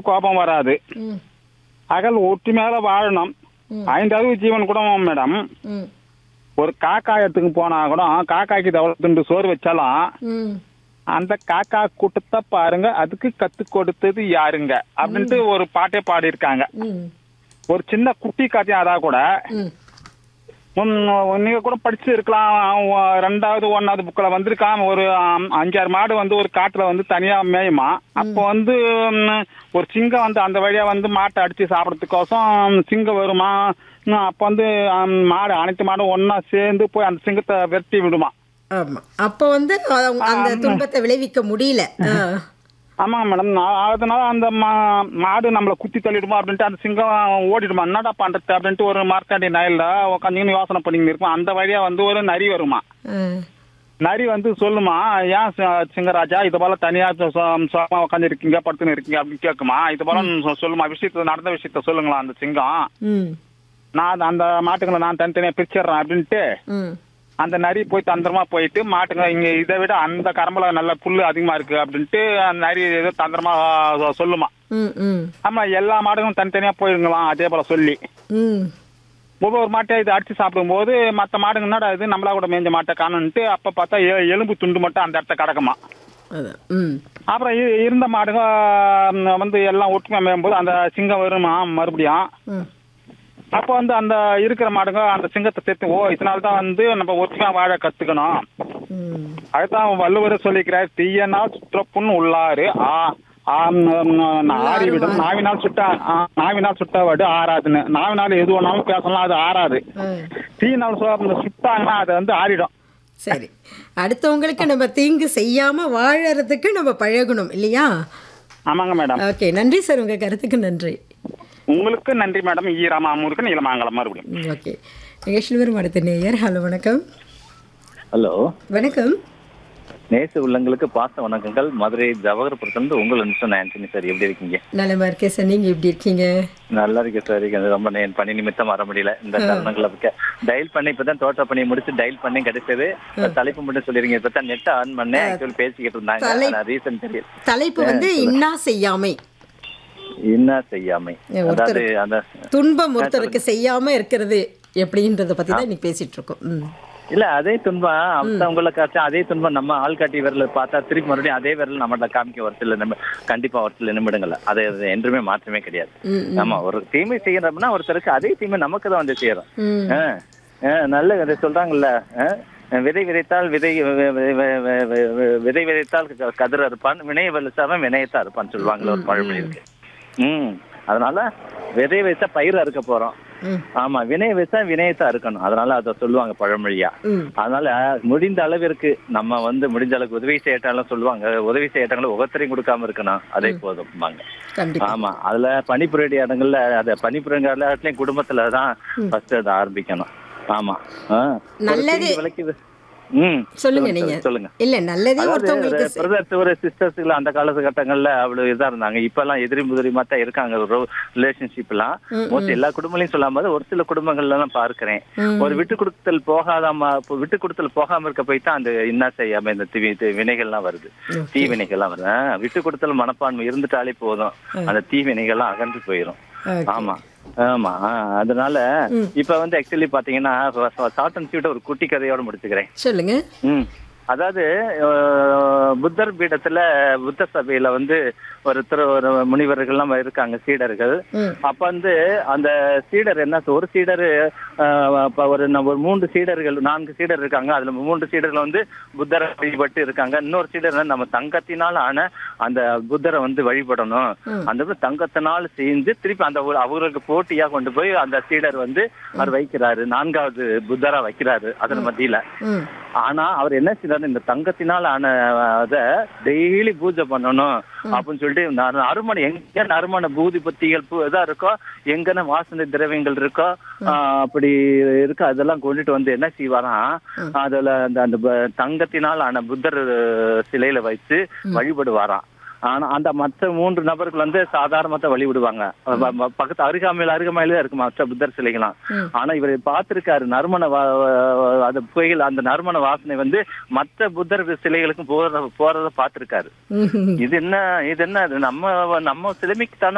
கோபம் வராது ம் அகல் ஒற்றுமையாக வாழணும் ம். ஐந்தாவது ஜீவன் கூட மேடம் ம் ஒரு காக்காயத்துக்கு போனா கூட காக்காய்க்கு தவளை துண்டு சோறு வச்சாலும் ம் அந்த காக்கா கூட்டத்தை பாருங்க அதுக்கு கத்து கொடுத்தது யாருங்க அப்படின்ட்டு ஒரு பாட்டே பாடியிருக்காங்க ம் ஒரு சின்ன குட்டி காத்தியம் அதா கூட ம் உம், நீங்க கூட படிச்சு இருக்கலாம் அவன் ரெண்டாவது ஒன்னாவது புக்ல வந்திருக்கான் ஒரு ஆம், அஞ்சாறு மாடு வந்து ஒரு காட்டுல வந்து தனியா மேயுமா அப்போ வந்து உம், ஒரு சிங்கம் வந்து அந்த வழியா வந்து மாட்டை அடிச்சு சாப்பிடறதுக்கோசம் சிங்கம் வருமா உம், அப்ப வந்து ஆம், மாடு அனைத்து மாடும் ஒன்னா சேர்ந்து போய் அந்த சிங்கத்தை வெட்டி விடுமா ஆமா அப்போ வந்து அவங்க அந்த துன்பத்தை விளைவிக்க முடியல ஆ. ஆமாங்க மேடம் நான் அதனால அந்த மா- மாடு நம்மளை குத்தி தள்ளிடுமா அப்படின்ட்டு அந்த சிங்கம் ஓடிடுமா என்னடா பண்றது அப்படின்ட்டு ஒரு மார்க்காண்டி நயல்ல உட்காந்துன்னு யோசனை பண்ணின்னு இருக்கும் அந்த வழியா வந்து ஒரு நரி வருமா ஆ. நரி வந்து சொல்லுமா ஏன் சி- சிங்கராஜா இது போல தனியா சொ- சொ- சுகமா உட்காந்து இருக்கீங்க படுத்துன்னு இருக்கீங்க அப்படின்னு கேட்குமா இது போல சொ- சொல்லுமா விஷயத்த நடந்த விஷயத்த சொல்லுங்களா அந்த சிங்கம் ம் நான் அந்த மாட்டுங்களை நான் தனித்தனியா பிரிச்சிடுறேன் அப்படின்ட்டு ம் அந்த நரி போய் தந்திரமா போயிட்டு மாட்டுங்க இங்க இதை விட அந்த கரம்பல நல்ல புல்லு அதிகமா இருக்கு அப்படின்ட்டு அந்த நரி ஏதோ தந்திரமா சொ- சொல்லுமா ம் ம் ஆமா எல்லா மாடுகளும் தனித்தனியா போயிருங்களாம் அதே போல சொல்லி ம் ஒவ்வொரு மாட்டை இது அடிச்சு சாப்பிடும்போது மற்ற மாடுங்க என்னடா இது நம்மளா கூட மேஞ்ச மாட்டை காணுன்ட்டு அப்ப பார்த்தா எ- எலும்பு துண்டு மட்டும் அந்த இடத்த கிடக்குமா அதான் ம் அப்புறம் இ- இருந்த மாடுங்க ம், வந்து எல்லாம் ஒற்றுமையா மேயும்போது அந்த சிங்கம் வருமா மறுபடியும் ம் அப்போ வந்து அந்த இருக்கிற மாடுங்க அந்த சிங்கத்தை சேர்த்து ஓ இதனால தான் வந்து நம்ம ஒற்றுமையா வாழ கத்துக்கணும் ம் அதுதான் வள்ளுவர் சொல்லிக்கிறார் தீயனால் சுற்றப்புண் உள்ளாரு ஆ ஆம், ம், ஆறிவிடும் நாவினால் சுட்டா ஆ, நாவினால் சுட்டவாடு ஆறாதுன்னு நாவினால் எது வேணாலும் பேசலாம் அது ஆறாது ஆ. தீயினால் சு- சுட்டாங்கன்னா அது வந்து ஆறிடும் சரி அடுத்தவங்களுக்கு நம்ம தீங்கு செய்யாம வாழறதுக்கு நம்ம பழகணும் இல்லையா ஆமாங்க மேடம் ஓகே நன்றி சார் உங்க கருத்துக்கு நன்றி உங்களுக்கு நன்றி மேடம் ஈ ராமாமூருக்கு நீலமாங்கலம் மறுபடியும் ம், ஓகே நிகழ்ச்சியில் வரும் அடுத்த நேயர் ஹலோ வணக்கம் ஹலோ வணக்கம் நேச உள்ளங்களுக்கு பாச வணக்கங்கள் மதுரை ஜவஹர்புரத்துலேருந்து உங்கள் நிமிஷம் ஆண்டனி சார் எப்படி இருக்கீங்க நலமா இருக்கேன் சார் நீங்க எப்படி இருக்கீங்க நல்லா இருக்கு சார் இது ரொம்ப நே- பணி நிமித்தம் வர முடியல இந்த தருணங்களை டயல் பண்ணி இப்பதான் தோட்ட பணி முடிச்சு டயல் பண்ணி கிடைச்சது தலைப்பு மட்டும் சொல்லிருங்க இப்பதான் நெட் ஆன் பண்ணேன் ஆக்சுவலி பேசிக்கிட்டு இருந்தாங்க தலை- ஆனா ரீசன் தெரியல தலைப்பு வந்து இன்னா செய்யாமை என்ன செய்யாமை ஏ, அதாவது அந்த துன்பம் ஒருத்தருக்கு செய்யாம இருக்கிறது எப்படின்றத பத்தி தான் இன்னைக்கு பேசிட்டு இருக்கோம் ம் இல்ல அதே துன்பம் அவங்கள காட்டும் அதே துன்பம் நம்ம ஆள் காட்டி விரல பார்த்தா திருப்பி மறுபடியும் அதே விரல் நம்மள காமிக்க ஒரு சில நிமி கண்டிப்பா ஒரு சில நிமிடங்கள்ல அது அது என்றுமே மாற்றமே கிடையாது ம், ஆமா ஒரு தீமை செய்யறோம்னா ஒருத்தருக்கு அதே தீமை நமக்கு தான் வந்து சேரும் ம் ஆ, ஆ, நல்ல அதை சொல்றாங்கல்ல ஆ, விதை விதைத்தால் விதை வி- வி- வி- வி- வி- வி- வி- விதை விதைத்தால் க- கதிர் அறுப்பான் வினைய விளைச்சாவன் வினையத்தான் அறுப்பான்னு சொல்லுவாங்கல்ல ஒரு பழமொழி இருக்கு ம் அதனால விதை வைத்தா பயிர் அறுக்க போறோம் ம். ஆமா வினைய வச்சா வினையத்தான் அறுக்கணும் அதனால அதை சொல்லுவாங்க பழமொழியா ம் அதனால முடிந்த அளவிற்கு நம்ம வந்து முடிஞ்ச அளவுக்கு உதவி செய்யட்டாலும் சொல்லுவாங்க உதவி செய்யட்டாங்களும் உகத்திரையும் கொடுக்காம இருக்கணும் அதே போதும்பாங்க கண்டிப்பா ஆமா அதுல பணிபுரிய இடங்கள்ல அத பணிபுரிய இடத்துலயும் குடும்பத்துல தான் ஃபர்ஸ்ட் அதை ஆரம்பிக்கணும் ஆமா ஆ. ஒரு நல்லது. தீங்கு விலக்கி ம் சொல்லுங்க நீங்க சொல்லுங்க இல்ல நல்லதே ஒருத்தவங்களுக்கு செ- பிரதர்ஸ் ஒரு சிஸ்டர்ஸ் அந்த காலகட்டங்கள்ல அவ்வளவு இதா இருந்தாங்க இப்ப எல்லாம் எதிரி முதிரிமா தான் இருக்காங்க ரிலேஷன்ஷிப் எல்லாம் மோஸ்ட் எல்லா குடும்பங்களையும் சொல்லாம ஒரு சில குடும்பங்கள்ல தான் பார்க்கிறேன் ம். ஒரு விட்டு கொடுத்தல் போகாதாம விட்டு கொடுத்தல் போகாம இருக்க போய் தான் அந்த என்ன செய்யாம இந்த தீ தீ- வினைகள்லாம் வருது தீ வினைகள்லாம் வருது ஆ, விட்டு கொடுத்தல் மனப்பான்மை இருந்துட்டாலே போதும் அந்த தீ வினைகள்லாம் அகன்று போயிடும் Okay. ஆமா ஆமா ஆ, அதனால இப்ப வந்து ஆக்சுவலி பாத்தீங்கன்னா ஷார்ட் அண்ட் ஸ்வீட் ஒரு குட்டி கதையோட முடிச்சுக்கிறேன் சொல்லுங்க ம் அதாவது அஹ், புத்தர் பீடத்துல புத்த சபையில வந்து ஒருத்தர் ஒரு முனிவர்கள்லாம் இருக்காங்க சீடர்கள் ம். அப்ப வந்து அந்த சீடர் என்ன ஒரு சீடர் ஒரு ந- ஒரு மூன்று சீடர்கள் நான்கு சீடர் இருக்காங்க அதுல மூன்று சீடர்கள் வந்து புத்தரை வழிபட்டு இருக்காங்க இன்னொரு சீடர் வந்து நம்ம தங்கத்தினால் ஆன அந்த புத்தரை வந்து வழிபடணும் அந்த மாதிரி தங்கத்தினால் செஞ்சு திருப்பி அந்த ஒரு- அவருக்கு போட்டியா கொண்டு போய் அந்த சீடர் வந்து அவர் வைக்கிறாரு நான்காவது புத்தரா வைக்கிறாரு அதன் மத்தியில ம் ஆனா அவர் என்ன செய்யறாரு இந்த தங்கத்தினால் ஆன அத டெய்லி பூஜை பண்ணணும் அப்படின்னு சொல்லிட்டு நறு- நறுமணம் எங்க நறுமண பூதி பத்திகள் பூ இதா இருக்கோ எங்கன வாசனை திரவியங்கள் இருக்கோ ஆஹ் அப்படி இருக்கு அதெல்லாம் கொண்டுட்டு வந்து என்ன செய்வாராம் அதுல அந்த அந்த ப- தங்கத்தினால் ஆன புத்தர் சிலையில வைத்து வழிபடுவாராம் ஆனா அந்த மற்ற மூன்று நபர்கள் வந்து சாதாரணமா வழிவிடுவாங்க ப- ப- பக்கத்து அருகாமையில் அருகாமையில தான் இருக்கு மற்ற புத்தர் சிலைகளாம் ஆனா இவர் பார்த்திருக்காரு நறுமண வா- வா- அது புகையில் அந்த நறுமண வாசனை வந்து மற்ற புத்தர் சிலைகளுக்கும் போறத போறத பார்த்திருக்காரு ம் இது என்ன இது என்ன இது நம்ம நம்ம சிலைமைக்கு தானே